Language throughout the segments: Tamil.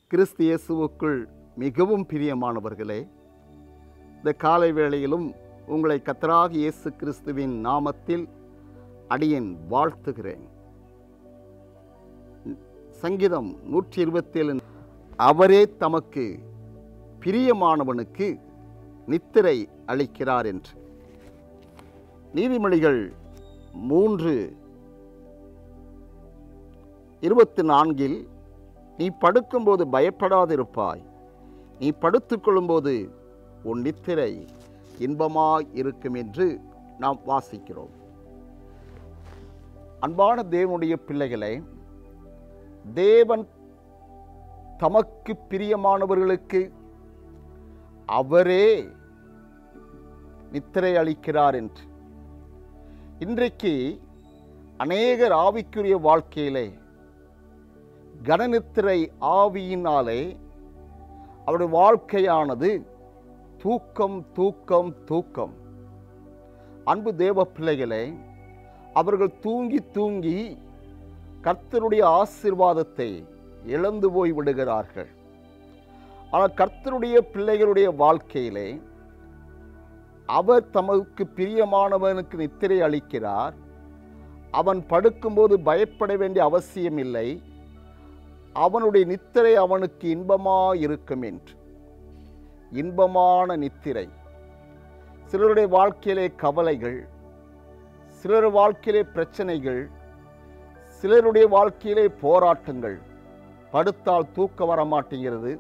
கிறிஸ்து இயேசுவுக்குள் மிகவும் பிரியமானவர்களே இந்த காலை வேளையிலும் உங்களை கத்தராக இயேசு கிறிஸ்துவின் நாமத்தில் அடியேன் வாழ்த்துகிறேன் சங்கீதம் நூற்றி இருபத்தேழு அவரே தமக்கு பிரியமானவனுக்கு நித்திரை அளிக்கிறார் என்று நீதிமொழிகள் மூன்று இருபத்தி நான்கில் நீ படுக்கும்போது பயப்படாதிருப்பாய் நீ படுத்துக்கொள்ளும்போது உன் நித்திரை இன்பமாய் இருக்கும் என்று நாம் வாசிக்கிறோம் அன்பான தேவனுடைய பிள்ளைகளே தேவன் தமக்கு பிரியமானவர்களுக்கு அவரே நித்திரை அளிக்கிறார் என்று இன்றைக்கு அநேகர் ஆவிக்குரிய வாழ்க்கையிலே கனநித்திரை ஆவியினாலே அவருடைய வாழ்க்கையானது தூக்கம் தூக்கம் தூக்கம் அன்பு தேவ பிள்ளைகளே அவர்கள் தூங்கி தூங்கி கர்த்தருடைய ஆசிர்வாதத்தை இழந்து போய் விடுகிறார்கள் ஆனால் கர்த்தருடைய பிள்ளைகளுடைய வாழ்க்கையிலே அவர் தமக்கு பிரியமானவனுக்கு நித்திரை அளிக்கிறார் அவன் படுக்கும்போது பயப்பட வேண்டிய அவசியம் இல்லை அவனுடைய நித்திரை அவனுக்கு இன்பமாயிருக்கும் என்று இன்பமான நித்திரை சிலருடைய வாழ்க்கையிலே கவலைகள் சிலர் வாழ்க்கையிலே பிரச்சனைகள் சிலருடைய வாழ்க்கையிலே போராட்டங்கள் படுத்தால் தூக்கம் வர மாட்டேங்கிறது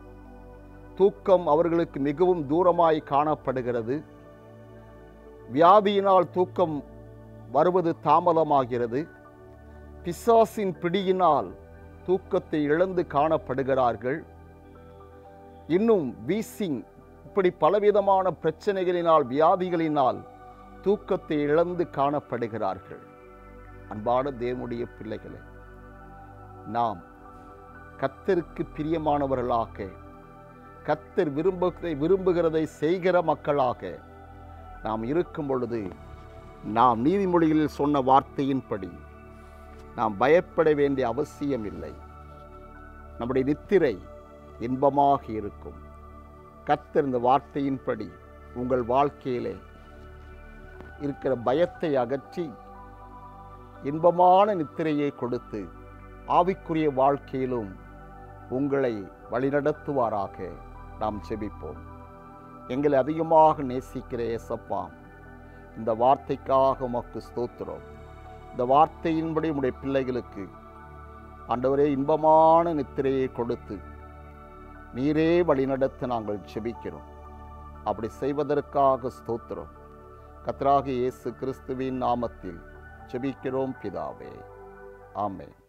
தூக்கம் அவர்களுக்கு மிகவும் தூரமாய் காணப்படுகிறது வியாதியினால் தூக்கம் வருவது தாமதமாகிறது பிசாசின் பிடியினால் தூக்கத்தை இழந்து காணப்படுகிறார்கள் இன்னும் வீசிங் இப்படி பலவிதமான பிரச்சனைகளினால் வியாதிகளினால் தூக்கத்தை இழந்து காணப்படுகிறார்கள் அன்பான தேவனுடைய பிள்ளைகளே நாம் கத்தருக்கு பிரியமானவர்களாக கத்தர் விரும்புகிறதை விரும்புகிறதை செய்கிற மக்களாக நாம் இருக்கும் பொழுது நாம் நீதிமொழிகளில் சொன்ன வார்த்தையின்படி நாம் பயப்பட வேண்டிய அவசியம் இல்லை நம்முடைய நித்திரை இன்பமாக இருக்கும் கத்தர் இந்த வார்த்தையின்படி உங்கள் வாழ்க்கையிலே இருக்கிற பயத்தை அகற்றி இன்பமான நித்திரையை கொடுத்து ஆவிக்குரிய வாழ்க்கையிலும் உங்களை வழிநடத்துவாராக நாம் செபிப்போம் எங்களை அதிகமாக நேசிக்கிற ஏசப்பா இந்த வார்த்தைக்காக உமக்கு ஸ்தோத்திரம் இந்த வார்த்தையின்படி உடைய பிள்ளைகளுக்கு ஆண்டவரே இன்பமான நித்திரையை கொடுத்து நீரே வழிநடத்த நாங்கள் செபிக்கிறோம் அப்படி செய்வதற்காக ஸ்தோத்திரம் கத்ராக இயேசு கிறிஸ்துவின் நாமத்தில் செபிக்கிறோம் பிதாவே ஆமென்